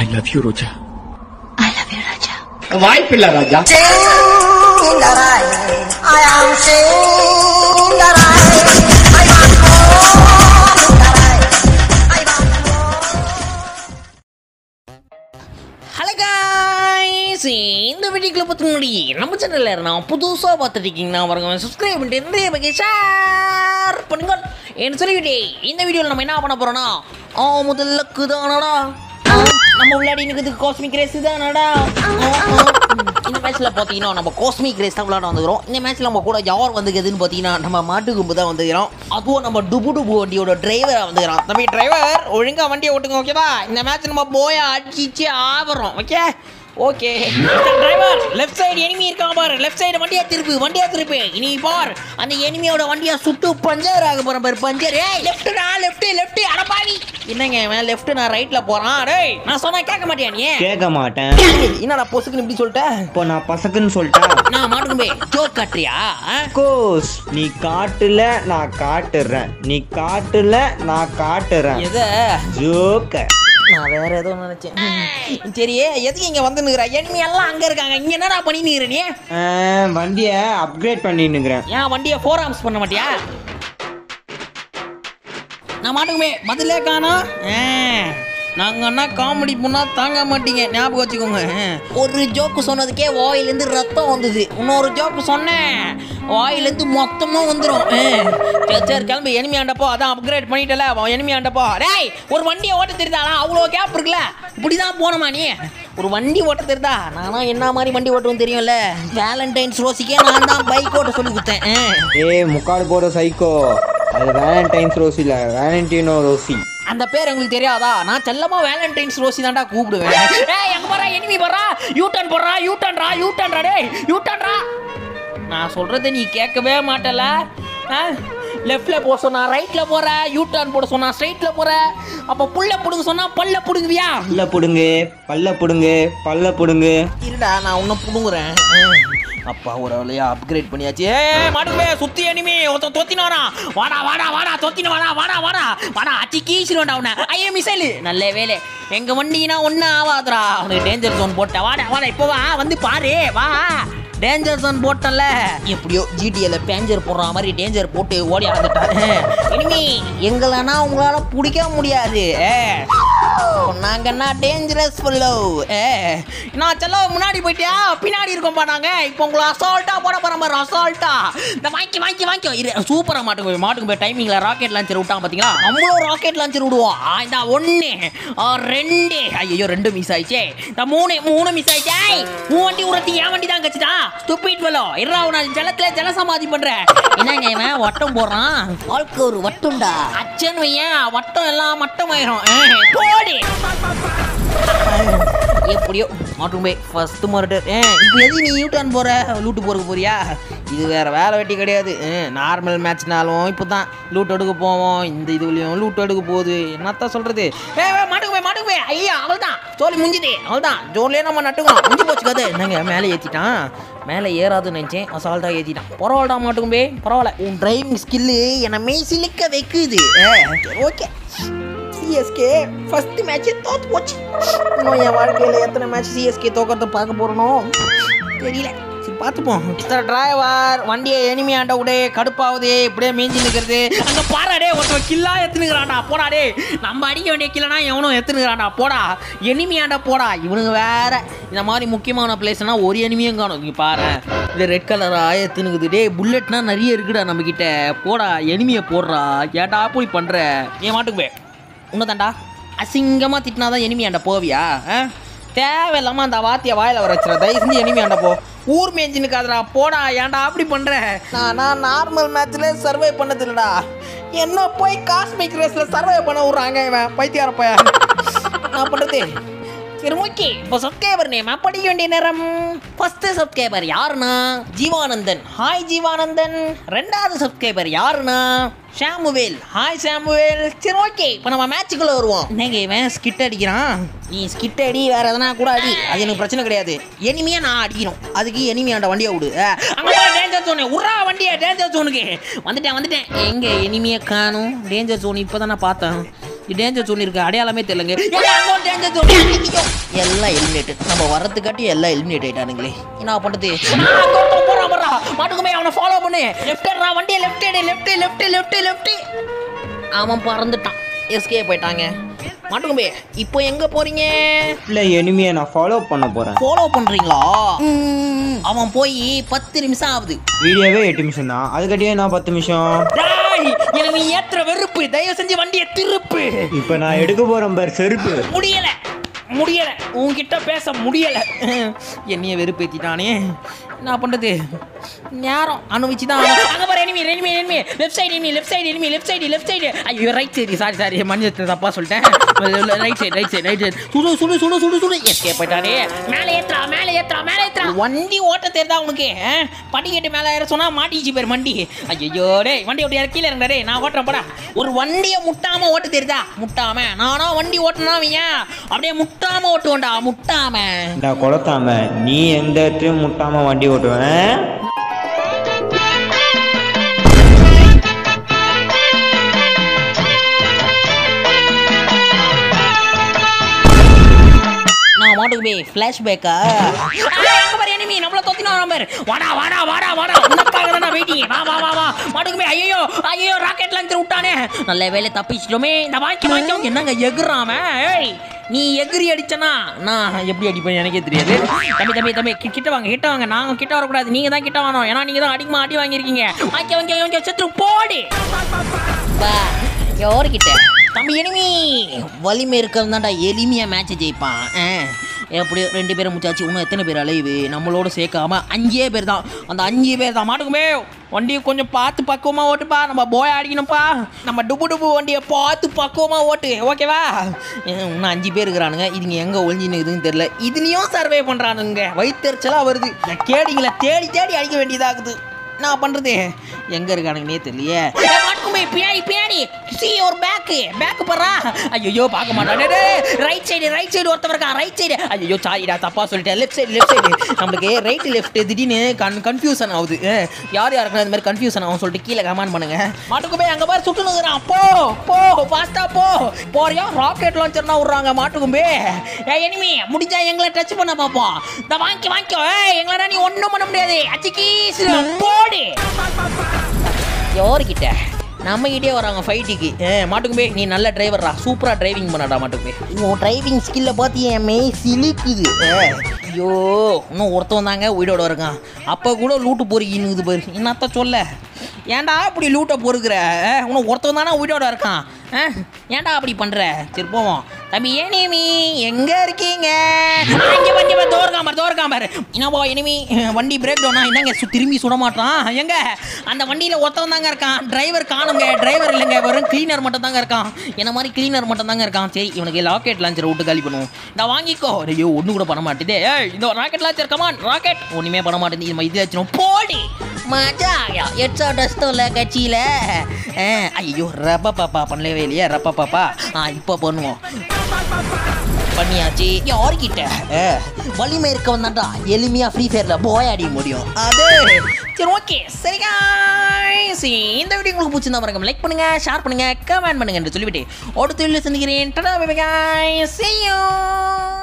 I love you Roja I love you Raja வாய்ப்பில்லை Raja hello guys இந்த வீடியோக்குள்ள பார்த்து முன்னாடி நம்ம சேனலில் நான் புதுசாக பார்த்துருக்கீங்கன்னா பாருங்க சப்ஸ்கிரைப் பண்ணிட்டு நிறைய பக்கி ஷேர் பண்ணுங்க என்ன சொல்லிவிட்டே இந்த வீடியோவில் நம்ம என்ன பண்ண போகிறோன்னா ஆ முதல்ல குதானடா ஆ, நம்ம விளையாடி இருக்குது காஸ்மிக் ரேஸ் தானடா ஆ, ஆ. ம், இந்த மேட்ச்சில் பார்த்தீங்கன்னா நம்ம காஸ்மிக் ரேஸ் தான் விளையாட வந்துக்கிறோம் இந்த மேட்ச்சில் நம்ம கூட யார் வந்துக்குதுன்னு பார்த்தீங்கன்னா நம்ம மாட்டுக்கும்பு தான் வந்துக்கிறோம் அதுவும் நம்ம டுபு டுபு வண்டியோட டிரைவராக வந்துக்கிறோம் தம்பி டிரைவர் ஒழுங்காக வண்டியை ஓட்டுங்க ஓகேவா இந்த மேட்ச் நம்ம போய அடிச்சு ஆவறோம் okay okay driver left side enemy இருக்கான் பாரு லெஃப்ட் சைடு வண்டியா திருப்பு வண்டியா திருப்பு இனி பார் அந்த எனிமியோட வண்டியா சுட்டு பஞ்சர் ஆக போற பாரு பஞ்சர் ஏய் லெஃப்ட்டா லெஃப்ட் லெஃப்ட் அடப்பாவி என்னங்க இவன் லெஃப்ட் நான் ரைட்ல போறான் டேய் நான் சொன்னா கேட்க மாட்டியா நீ கேட்க மாட்டேன் என்னடா பொசுக்குன்னு இப்படி சொல்லிட்ட இப்போ நான் பசக்குன்னு சொல்லிட்டா நான் மாட்டுக்கு போய் ஜோக் காட்டுறியா ஆ? கோஸ் நீ காட்டுல நான் காட்டுறேன் நீ காட்டுல நான் காட்டுறேன் எத ஜோக்க நான் வேற ஏதோ நினைச்சேன் ம். சரி எதுக்கு இங்க வந்து நிக்கிற எனிமி எல்லாம் அங்க இருக்காங்க இங்க என்னடா பண்ணி நிக்கிற நீ வண்டியை அப்கிரேட் பண்ணின்னுக்கிறேன் ஏன் வண்டியை ஃபோர் ஆர்ம்ஸ் பண்ண மாட்டியா நான் மாட்டுக்குமே பதிலே காணோம் நாங்கள் என்ன காமெடி பண்ணா தாங்க மாட்டீங்க ஞாபகம் வச்சுக்கோங்க ஒரு ஜோக்கு சொன்னதுக்கே வாயிலேருந்து ரத்தம் வந்தது இன்னொரு ஜோக்கு சொன்னேன் வாயிலேருந்து மொத்தமாக வந்துடும் சரி சரி கிளம்பி எனிமி ஆண்டப்போ அதான் அப்கிரேட் பண்ணிட்டல எனிமி ஆண்டப்போ டேய் ஒரு வண்டியை ஓட்ட தெரிந்தாளா அவ்வளோ கேப் இருக்குல்ல இப்படி தான் போனோமா நீ ஒரு வண்டி ஓட்ட தெரிதா நானா என்ன மாதிரி வண்டி ஓட்டுவோம் தெரியும்ல வேலண்டைன்ஸ் ரோசிக்கே நான் தான் பைக் ஓட்ட சொல்லி கொடுத்தேன் ஆ. ஏய் முக்காடு போட சைக்கோ அது வேலண்டைன்ஸ் ரோசி இல்ல வேலண்டினோ ரோசி அந்த பேர் உங்களுக்கு தெரியாதா நான் செல்லமா வேலண்டைன்ஸ் ரோசி தான்டா கூப்பிடுவேன் ஏய் எங்க போறா எனிமி போறா யூ டர்ன் போறா யூ டர்ன்ரா யூ டர்ன்ரா டேய் யூ டர்ன்ரா நான் சொல்றதை நீ கேட்கவே மாட்டல லெஃப்ட்ல போக சொன்னா ரைட்ல போற யூ டர்ன் போட சொன்னா ஸ்ட்ரைட்ல போற அப்ப புள்ள புடுங்க சொன்னா பல்ல புடுங்குவியா பல்ல புடுங்க பல்ல புடுங்க பல்ல புடுங்க இருடா நான் உன்னை புடுங்குறேன் அப்பா ஒரு வழியா அப்கிரேட் பண்ணியாச்சு ஏ மாடுவே சுத்தி எனிமி ஒருத்தன் தொத்தினானா வாடா வாடா வாடா தொத்தின வாடா வாடா வாடா வாடா அச்சி கீச்சிருவேன்டா அவனை ஐயோ மிசைல் நல்ல வேலை எங்க வண்டினா ஒன்றும் ஆகாதுடா அவனுக்கு டேஞ்சர் ஜோன் போட்ட வாடா வாடா இப்போ வா வந்து பாரு வா டேஞ்சர் ஜோன் போட்டல எப்படியோ ஜிடிஎல பேஞ்சர் போடுற மாதிரி டேஞ்சர் போட்டு ஓடி ஆரம்பிட்டாரு இனிமே எங்களனா உங்களால பிடிக்க முடியாது ஏ நாங்கன்னா டேஞ்சரஸ் ஃபுல்லோ ஏ நான் செல்ல முன்னாடி போயிட்டியா பின்னாடி இருக்கோம்பா நாங்க இப்போ உங்களை அசால்ட்டா போட போற மாதிரி அசால்ட்டா இந்த வாங்கி வாங்கி வாங்கி இரு சூப்பரா மாட்டுக்கு போய் மாட்டுக்கு போய் டைமிங்ல ராக்கெட் லான்ச்சர் விட்டான் பாத்தீங்களா நம்மளும் ராக்கெட் லான்ச்சர் விடுவோம் ஆ, இந்த ஒன்னு ஆ, ரெண்டு ஐயோ ரெண்டு மிஸ் ஆயிடுச்சே இந்த மூணு மூணு மிஸ் ஆயிடுச்சே உன் வண்டி உரத்தி என் வண்டி தான் கச்சிதா ஸ்டூபிட் ஃபெலோ இருடா நான் ஜலத்துல ஜலசமாதி பண்றேன் என்னங்க இவன் வட்டம் போடுறான் வாழ்க்கை ஒரு வட்டும்டா அச்சன் வையன் வட்டம் எல்லாம் மட்டம் ஆயிரும் ஏ, போடி எப்படியோ மாட்டும் போய் ஃபர்ஸ்ட் மர்டர் ஏ இப்போ எது நீ யூ டர்ன் போற லூட்டு போறதுக்கு போறியா இது வேற வேலை வெட்டி கிடையாது நார்மல் மேட்ச்னாலும் இப்போ தான் லூட் எடுக்க போவோம் இந்த இதுலயும் லூட் எடுக்க போகுது என்னத்தான் சொல்றது ஏ மாட்டுக்கு போய் மாட்டுக்கு போய் ஐயா அவள் தான் ஜோலி முடிஞ்சுது அவள் தான் ஜோலியே நம்ம நட்டுக்கோம் முடிஞ்சு போச்சு கதை என்னங்க மேலே ஏற்றிட்டான் மேலே ஏறாதுன்னு நினச்சேன் அசால்ட்டாக ஏற்றிட்டான் பரவாயில்லடா மாட்டுக்கும் போய் பரவாயில்ல உன் டிரைவிங் ஸ்கில்லு என்னை மெய் சிலிக்க வைக்குது ஓகே சிஎஸ்கே ஃபர்ஸ்ட் மேட்சே தோத்து போச்சு இன்னும் என் வாழ்க்கையில் எத்தனை மேட்ச் சிஎஸ்கே தோக்கிறத பார்க்க போறனோ தெரியல சரி பார்த்துப்போம் இத்தனை டிரைவர் வண்டியை எனிமி ஆண்ட விடே கடுப்பாகுது இப்படியே மேஞ்சி நிற்கிறது அங்கே பாராடே ஒருத்தன் கில்லா எத்துனுக்குறான்டா போடா டே நம்ம அடிக்க வேண்டிய கில்லனா எவனும் எத்துனுக்குறான்டா போடா எனிமி ஆண்ட போடா இவனுங்க வேற இந்த மாதிரி முக்கியமான பிளேஸ்னா ஒரு எனிமியும் காணும் இங்கே பாரு இது ரெட் கலராக எத்துனுக்குது டே புல்லட்னா நிறைய இருக்குடா நம்மக்கிட்ட போடா எனிமியை போடுறா ஏட்டா போய் பண்ணுற ஏன் மாட்டுக்கு போய் உன்னதாண்டா அசிங்கமாக திட்டினா தான் எனிமியாண்ட போவியா ஆ தேவையில்லாமல் அந்த வாத்திய வாயில வர வச்சுற தயவு செஞ்சு எனிமியாண்ட போ ஊர் மேஞ்சினுக்காதடா போடா ஏன்டா அப்படி பண்ற நான் நான் நார்மல் மேட்ச்ல சர்வை பண்ணது இல்லடா என்ன போய் காஸ்மிக் ரேஸ்ல சர்வை பண்ண விட்றாங்க இவன் பைத்தியார பையன் நான் பண்றது சரி ஓகே இப்போ சப்ஸ்கிரைபர் நேம் படிக்க வேண்டிய நேரம் ஃபர்ஸ்ட் சப்ஸ்கிரைபர் யாருன்னா ஜீவானந்தன் ஹாய் ஜீவானந்தன் ரெண்டாவது சப்ஸ்கிரைபர் யாருன்னா ஷாமுவேல் ஹாய் ஷாமுவேல் சரி ஓகே இப்போ நம்ம மேட்சுக்குள்ள வருவோம் என்னங்க இவன் ஸ்கிட் அடிக்கிறான் நீ ஸ்கிட் அடி வேற எதனா கூட அடி அது எனக்கு பிரச்சனை கிடையாது எனிமையா நான் அடிக்கணும் அதுக்கு எனிமையாண்ட வண்டியை விடு அஹ், அங்க டேஞ்சர் ஜோனு உர்ரா வண்டியை டேஞ்சர் ஜோனுக்கு வந்துட்டேன் வந்துட்டேன் எங்க எனிமையை காணும் டேஞ்சர் ஜோன் இப்போ நான் பார்த்தேன் டேஞ்சர் ஜோன் இருக்கு அடையாளமே தெரியலங்க ஏங்க, அங்க ஒரு danger zone. ஐயோ, எல்லாம் எலிமினேட்டட் நம்ம வர்றதுக்காட்டி எல்லாம் எலிமினேட் ஆயிட்டானுங்களே என்ன பண்றது ஆ, அங்க ஒருத்தன் போறான், போறான். மாட்டுக்குமே அவனை ஃபாலோ பண்ணு லெஃப்ட் வண்டியை left left left left left அவன் பறந்துட்டான் எஸ்கே போயிட்டாங்க மாட்டுக்குமே இப்போ எங்க போறீங்க இல்லை எனிமையை நான் ஃபாலோ பண்ண போகிறேன் ஃபாலோ பண்றீங்களா அவன் போய் பத்து நிமிஷம் ஆகுது வீடியோவே எட்டு நிமிஷம் தான் அதுக்கட்டியே நான் பத்து நிமிஷம் டேய், எனக்கு நீ ஏத்துற வெறுப்பு தயவு செஞ்சு வண்டியை திருப்பு இப்போ நான் எடுக்க போகிறேன் பார் செருப்பு முடியல முடியல உன்கிட்ட பேச முடியல என்னைய வெறுப்பேத்திட்டானே என்ன பண்றது நேரம் அனுபவிச்சு தான் ஆகணும். அங்க பாரு enemy enemy enemy left side enemy left side enemy left side left side ஐயோ ரைட் சைடு சாரி சாரி மஞ்சள் தப்பா சொல்லிட்டேன் right side right side right side சுடு சுடு சுடு சுடு சுடு எஸ்கே போயிட்டானே மேலே ஏத்துறா மேலே ஏத்துறா மேலே ஏத்துறா வண்டி ஓட்ட தெரியுதா உனக்கு ஆ? படிக்கட்டு மேலே ஏற சொன்னா மாட்டிச்சு பேர் வண்டி ஐயோ டேய் வண்டி ஓட்டி கீழே இருங்க டேய் நான் ஓட்டுறேன் போடா ஒரு வண்டியை முட்டாம ஓட்ட தெரியுதா முட்டாம நானா வண்டி ஓட்டினா ஏன் அப்படியே முட்டாம ஓட்டுவோண்டா முட்டாம நான் கொளத்தாம நீ எந்த இடத்துலையும் முட்டாம வண்டி ஓட்டுவேன் நான் மாட்டுக்கு போய் ஃப்ளாஷ்பேக்கா அங்க பாரு enemy நம்மள தொத்தினா நம்பர் வாடா வாடா வாடா வாடா உனக்காக தான் வெயிட்டிங் வா வா வா வா மாட்டுக்கு போய் ஐயோ ஐயோ ராக்கெட் லான்ச்சர் விட்டானே நல்ல வேலை தப்பிச்சிட்டோமே இந்த வாங்கி வாங்கி என்னங்க எகுறாம ஏய் நீ எகிரி அடிச்சனா நான் எப்படி அடிப்பேன் எனக்கே தெரியாது தம்பி தம்பி தம்பி கி- கிட்ட வாங்க கிட்ட வாங்க நாங்க கிட்ட வரக்கூடாது நீங்க தான் கிட்ட வரணும் ஏன்னா நீங்க தான் அதிகமா அடி வாங்கியிருக்கீங்க வாங்கி வாங்கி வாங்கி செத்து போடு பா யாருக்கிட்ட தம்பி எனிமி வலிமை இருக்கிறது தான்டா எளிமையாக மேட்ச் ஜெயிப்பான் ஆ, எப்படியோ ரெண்டு பேரும் முச்சாச்சு இன்னும் எத்தனை பேர் அலையுது நம்மளோட சேர்க்காம அஞ்சே பேர் தான் அந்த அஞ்சு பேர் தான் மாட்டுக்குமே வண்டியை கொஞ்சம் பார்த்து பக்குவமாக ஓட்டுப்பா நம்ம போய் அடிக்கணும்ப்பா நம்ம டுபு டுபு வண்டியை பார்த்து பக்குவமாக ஓட்டு ஓகேவா இன்னும் அஞ்சு பேர் இருக்கிறானுங்க இதுங்க எங்கே ஒழிஞ்சின்னு இருக்குதுன்னு தெரியல இதுலேயும் சர்வே பண்ணுறானுங்க வயிற்றுச்சலாக வருது இந்த கேடிங்களை தேடி தேடி அடிக்க வேண்டியதாகுது நான் பண்றது எங்க இருக்கானுங்கன்னே தெரியலையே மாட்டுக்குமே பியாடி பியாடி சி ஒரு பேக் பேக் பண்றா ஐயோ பார்க்க மாட்டானே ரைட் சைடு ரைட் சைடு ஒருத்தவர் இருக்கான் ரைட் சைடு ஐயோ சாரிடா தப்பா சொல்லிட்டேன் லெஃப்ட் சைடு லெஃப்ட் சைடு நம்மளுக்கு ரைட் லெஃப்ட் திடீர்னு கன் கன்ஃபியூஷன் ஆகுது அஹ், யார் யாருக்கு இந்த மாதிரி கன்ஃபியூஷன் ஆகும் சொல்லிட்டு கீழே கமெண்ட் பண்ணுங்க மாட்டுக்குமே அங்க பாரு சுட்டுனுக்குறான் போ போ ஃபாஸ்டா போ போறியா ராக்கெட் லான்ச்சர்னா விடுறாங்க மாட்டுக்கும்பே ஏ எனிமி முடிஞ்சா எங்களை டச் பண்ண பாப்போம் இந்த வாங்கி வாங்கிக்கோ ஏய் எங்களா நீ ஒண்ணும் பண்ண முடியாது அச்சிக்கீஸ் போடு யாருக்கிட்ட நம்ம கிட்டே வராங்க ஃபைட்டுக்கு ஏ மாட்டுக்கு போய் நீ நல்ல டிரைவர்ரா சூப்பராக டிரைவிங் பண்ணடா மாட்டுக்கு போய் உன் டிரைவிங் ஸ்கில்லை பார்த்து என் மெய் சிலுக்குது ஏ, ஐயோ இன்னும் ஒருத்தவன் தாங்க உயிரோட இருக்கான் அப்போ கூட லூட்டு பொறுக்கின்னு பாரு என்னத்த சொல்ல ஏன்டா அப்படி லூட்டை பொறுக்கிற ஏ, இன்னும் ஒருத்தவன் தானே உயிரோட இருக்கான் ஆ, ஏன்டா அப்படி பண்ற சரி போவோம் தம்பி ஏனிமி எங்க இருக்கீங்க இங்க வண்டி தோர் காமர் தோர் காமர் என்னப்பா எனிமி வண்டி பிரேக் டவுனா என்னங்க சு- திரும்பி சுட மாட்டான் எங்க அந்த வண்டியில ஒருத்தவன் தாங்க இருக்கான் டிரைவர் காணுங்க டிரைவர் இல்லைங்க வெறும் கிளீனர் மட்டும் தாங்க இருக்கான் என்ன மாதிரி கிளீனர் மட்டும் தாங்க இருக்கான் சரி இவனுக்கு லாக்கெட் லான்ச்சர் விட்டு காலி பண்ணுவோம் நான் வாங்கிக்கோ ஐயோ ஒண்ணு கூட பண்ண மாட்டேதே ஏய் இந்த ராக்கெட் லான்ச்சர் கமான் ராக்கெட் ஒண்ணுமே பண்ண மாட்டேங்குது இது இது வச்சிரும் போடி மஜா எட்ஸா டஸ்டோல கட்சியில ஐயோ ரப்ப பாப்பா பண்ணலவே இல்லையா ரப்ப பாப்பா ஆ இப்போ பண்ணுவோம் பண்ணியாச்சு யாருக்கிட்ட அஹ், வலிமை இருக்கவன் தான்டா எளிமையா ஃப்ரீ ஃபயர்ல போய் அடிக்க முடியும் அது சரி ஓகே சரி guys. இந்த வீடியோ உங்களுக்கு பிடிச்சிருந்தா மறக்காம லைக் பண்ணுங்க ஷேர் பண்ணுங்க கமெண்ட் பண்ணுங்க என்று சொல்லிவிட்டு அடுத்த வீடியோ சந்திக்கிறேன் tata bye bye guys. see you